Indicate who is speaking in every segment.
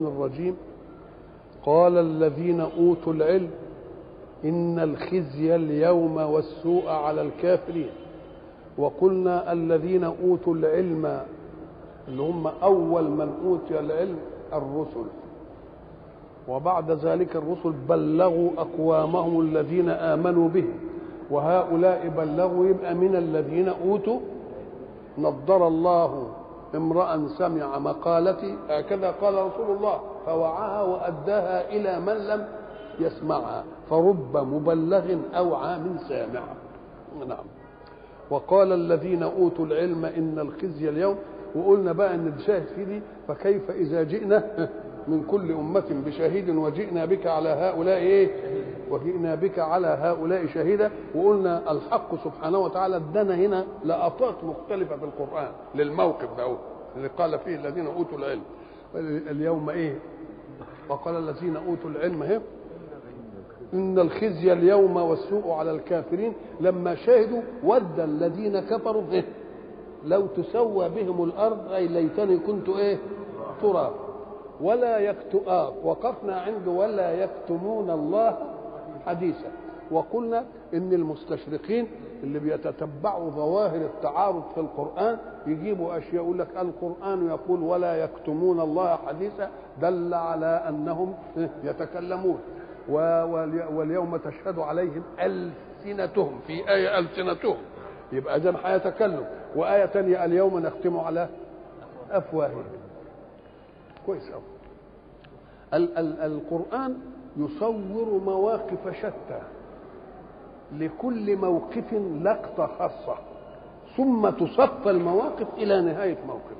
Speaker 1: الرجيم قال الذين اوتوا العلم ان الخزي اليوم والسوء على الكافرين وقلنا الذين اوتوا العلم اللي هم اول من اوتي العلم الرسل وبعد ذلك الرسل بلغوا اقوامهم الذين امنوا به وهؤلاء بلغوا يبقى من الذين اوتوا نضر الله امرأ سمع مقالتي هكذا قال رسول الله فوعاها وأداها إلى من لم يسمعها فرب مبلغ أوعى من سامع نعم وقال الذين أوتوا العلم إن الخزي اليوم وقلنا بقى ان الشاهد في دي فكيف اذا جئنا من كل امه بشهيد وجئنا بك على هؤلاء ايه وجئنا بك على هؤلاء شهيدا وقلنا الحق سبحانه وتعالى ادانا هنا لقطات مختلفه في القران للموقف ده اللي قال فيه الذين اوتوا العلم اليوم ايه وقال الذين اوتوا العلم اهي ان الخزي اليوم والسوء على الكافرين لما شهدوا ود الذين كفروا إيه؟ لو تسوى بهم الارض اي ليتني كنت ايه تراب ولا يكت آه وقفنا عند ولا يكتمون الله حديثا وقلنا ان المستشرقين اللي بيتتبعوا ظواهر التعارض في القران يجيبوا اشياء يقول لك القران يقول ولا يكتمون الله حديثا دل على انهم يتكلمون واليوم تشهد عليهم السنتهم في ايه السنتهم يبقى اذا هيتكلم وايه ثانيه اليوم نختم على افواههم كويس قوي ال- ال- القران يصور مواقف شتى لكل موقف لقطه خاصه ثم تصفى المواقف الى نهايه موقف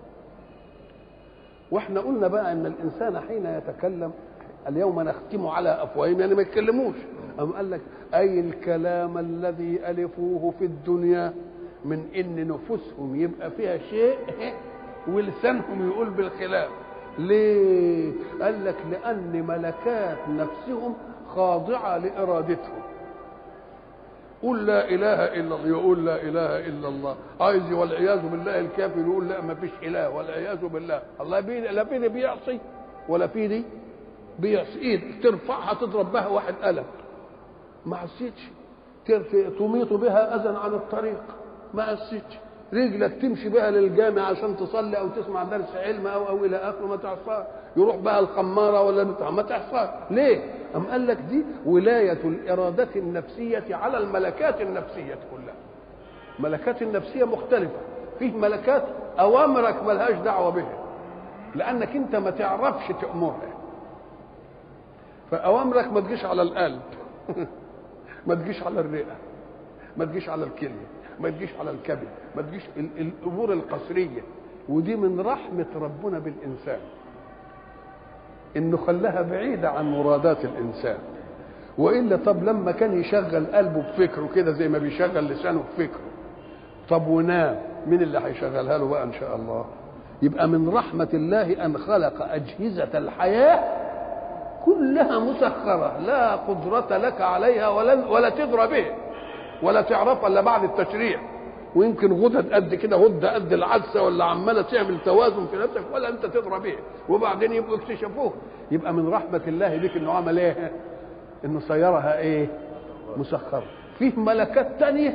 Speaker 1: واحنا قلنا بقى ان الانسان حين يتكلم اليوم نختم على افواههم يعني ما يتكلموش أم قال لك اي الكلام الذي الفوه في الدنيا من ان نفوسهم يبقى فيها شيء ولسانهم يقول بالخلاف ليه قال لك لان ملكات نفسهم خاضعه لارادتهم قول لا اله الا الله يقول لا اله الا الله عايز والعياذ بالله الكافر يقول لا ما فيش اله والعياذ بالله الله بيدي لا بيدي بيعصي ولا في دي بيعصي ايد ترفعها تضرب بها واحد قلم ما عصيتش تميط بها اذى عن الطريق ما عصيتش رجلك تمشي بها للجامع عشان تصلي او تسمع درس علم او او الى اخره ما تعصاش يروح بها الخماره ولا بتاع ما تعصاش ليه؟ أم قال لك دي ولاية الإرادة النفسية على الملكات النفسية كلها ملكات النفسية مختلفة فيه ملكات أوامرك ملهاش دعوة بها لأنك أنت ما تعرفش تأمرها فأوامرك ما تجيش على القلب ما تجيش على الرئة ما تجيش على الكلية ما تجيش على الكبد ما تجيش الامور القصريه ودي من رحمه ربنا بالانسان انه خلاها بعيده عن مرادات الانسان والا طب لما كان يشغل قلبه بفكره كده زي ما بيشغل لسانه بفكره طب ونام مين اللي هيشغلها له بقى ان شاء الله يبقى من رحمه الله ان خلق اجهزه الحياه كلها مسخره لا قدره لك عليها ولا ولا تدرى به ولا تعرفها الا بعد التشريع ويمكن غدد قد كده غده قد العدسه ولا عماله تعمل توازن في نفسك ولا انت تدرى به وبعدين يبقوا اكتشفوه يبقى من رحمه الله بك انه عمل ايه؟ انه سيرها ايه؟ مسخره فيه ملكات تانية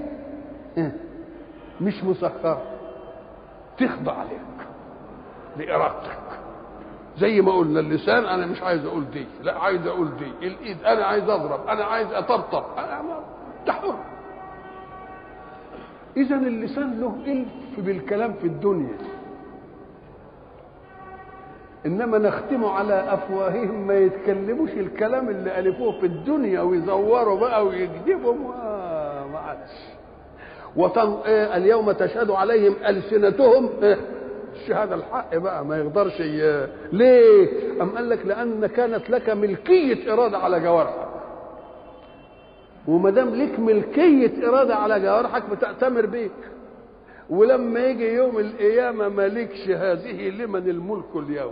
Speaker 1: مش مسخره تخضع لك لارادتك زي ما قلنا اللسان انا مش عايز اقول دي لا عايز اقول دي الايد انا عايز اضرب انا عايز اطبطب انا انت حر اذا اللسان له الف بالكلام في الدنيا انما نختم على افواههم ما يتكلموش الكلام اللي الفوه في الدنيا ويزوروا بقى ويكذبوا ما عادش وطن إيه اليوم تشهد عليهم السنتهم إيه الشهاده الحق بقى ما يقدرش ي... ليه ام قال لك لان كانت لك ملكيه اراده على جوارحك وما دام ليك ملكيه اراده على جوارحك بتأتمر بيك ولما يجي يوم القيامه مالكش هذه لمن الملك اليوم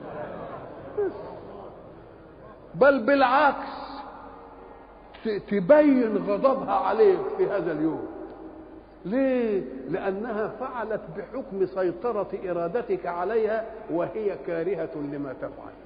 Speaker 1: بل بالعكس تبين غضبها عليك في هذا اليوم ليه لانها فعلت بحكم سيطره ارادتك عليها وهي كارهه لما تفعل